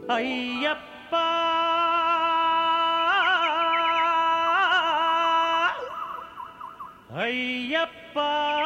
అయ్యప్ప అయ్యప్ప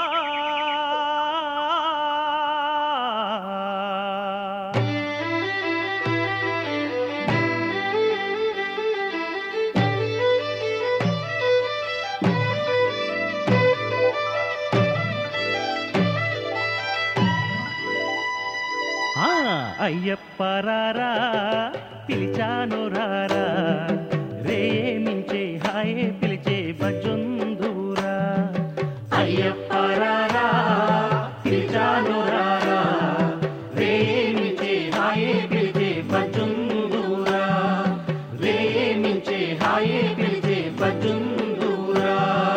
ఆ, అయ్యప్ప రారా పిలిచాను రారా రేమించే హాయే పిలిచే బజుందూరా అయ్యప్ప రారా పిలిచాను రారా రేమించే హాయే పిలిచే బజుందూరా రేమించే హాయే పిలిచే బజుందూరా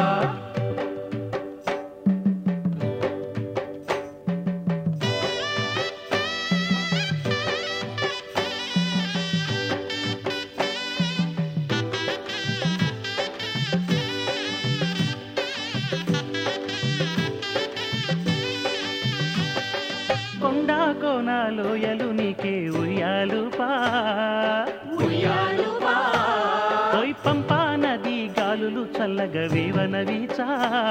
కొండ కోనాలోయలు నీకే ఉయ్యాలు పా పోయి పంపా నది గాలులు చల్లగా వేవన వీచా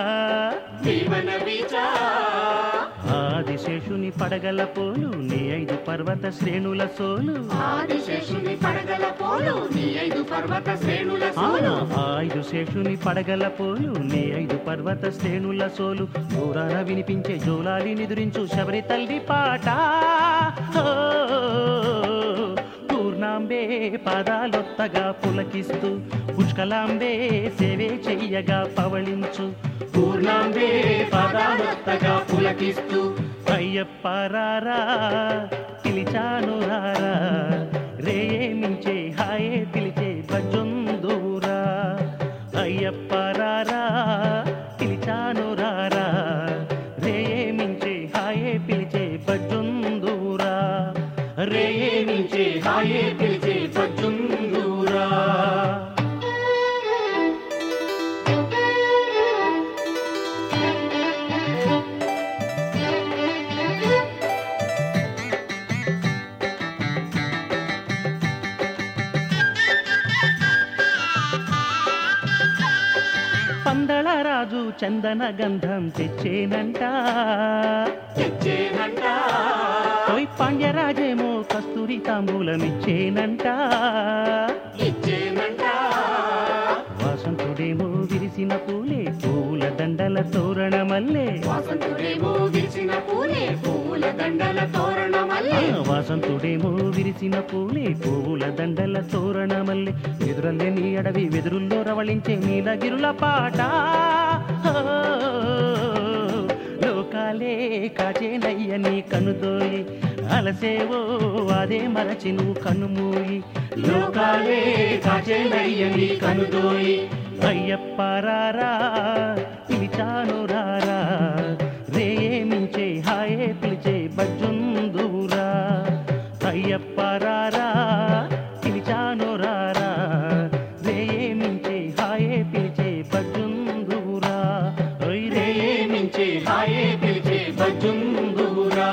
ఆదిశేషుని పడగల పోలు నీ ఐదు పర్వత శ్రేణుల సోలు ఆదిశేషుని పడగల పోలు నీ ఐదు పర్వత శ్రేణుల ఆ, సోలు ఆ ఐదు శేషుని పడగల పోలు నీ ఐదు పర్వత శ్రేణుల సోలు దూరాన వినిపించే జోలాలి నిదురించు శబరి తల్లి పాట ఓ, పూర్ణాంబే పాదాలొత్తగా పులకిస్తూ పుష్కలాంబే సేవే చెయ్యగా పవళించు పూర్ణాంబే పాదాలొత్తగా పులకిస్తూ అయ్యప్ప రారా పిలిచాను రారా రేమించే హాయే పిలిచే బజొందూరా అయ్యప్ప రారా పిలిచాను రారా రేమించే హాయే పిలిచే బజొందూరా రేమించే హాయే పిలిచే బజొందూరా పందళ రాజు చందన గంధం తెచ్చేనంట తెచ్చేనంట పోయి పాండ్యరాజేమో కస్తూరి తాంబూలమిచ్చేనంట ఇచ్చేనంట వాసంతుడేమో విరిసిన పూలే పూల దండల తోరణ మల్లే వాసంతుడేమో విరిసిన పూలే పూల దండల తోరణ ఆ, మల్లె వాసంతుడేమో విరిసిన పూలే పూల దండల తోరణ మల్లె ఎదురల్లే నీ అడవి వెదురుల్లో రవళించే నీలగిరుల పాట ఓ, లోకాలే కాచేనయ్య నీ కనుదోయి అలసేవో అదే మరచి నువ్వు కనుమూయి లోకాలే కాచేనయ్య నీ కనుదోయి అయ్యప్ప రారా పిలిచాను రారా రేమించే హాయే పిలిచే బజ్జుందూరా అయ్యప్ప రారా పిలిచాను రారా రేమించే హాయే పిలిచే బజ్జుందూరా ఓయ్ రేమించే హాయే పిలిచే బజ్జుందూరా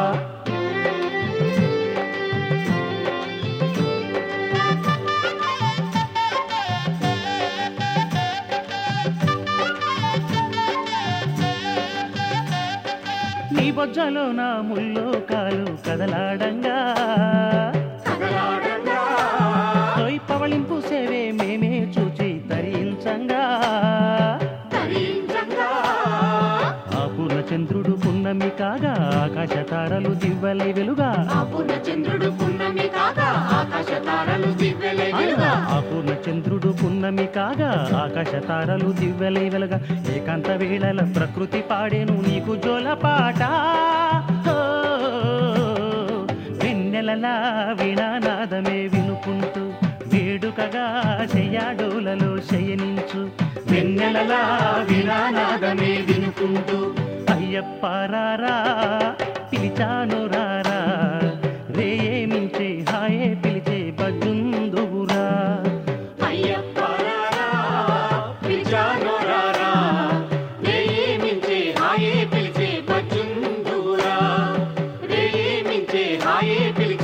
నీ బొజ్జలో నా ముల్లోకాలు కదలాడంగా కదలాడంగా తొయ్ పవళింపు సేవే మేమే చూచి తరించంగా తరించంగా ఆ పూర్ణచంద్రుడు పున్నమి కాగా ఆకాశ తారలు దివ్వలై వెలుగా ఆ పూర్ణచంద్రుడు పున్నమి కాగా ఆకాశ తారలు దివ్యలై వెలుగా ఆ పూర్ణచంద్రుడు పున్నమి కాగా ఆకాశ తారలు దివ్వెలై వెలుగా ఏకాంత వేళల ప్రకృతి పాడేను నీకు జోల పాట ఓ, వెన్నెలలా వీణానాదమే వినుకుంటూ వేడుకగా చెయ్యాడోలలో శయనించు వెన్నెలలా వీణానాదమే వినుకుంటూ అయ్యప్ప రారా పిలిచాను రారా రేమించే హాయే పిలిచే బజుందువురా అయ్యప్ప రారా, పిలిచాను రారా, వేయిమించే హాయే పిలిచే బజ్జుందూరా, వేయిమించే హాయే పిలిచే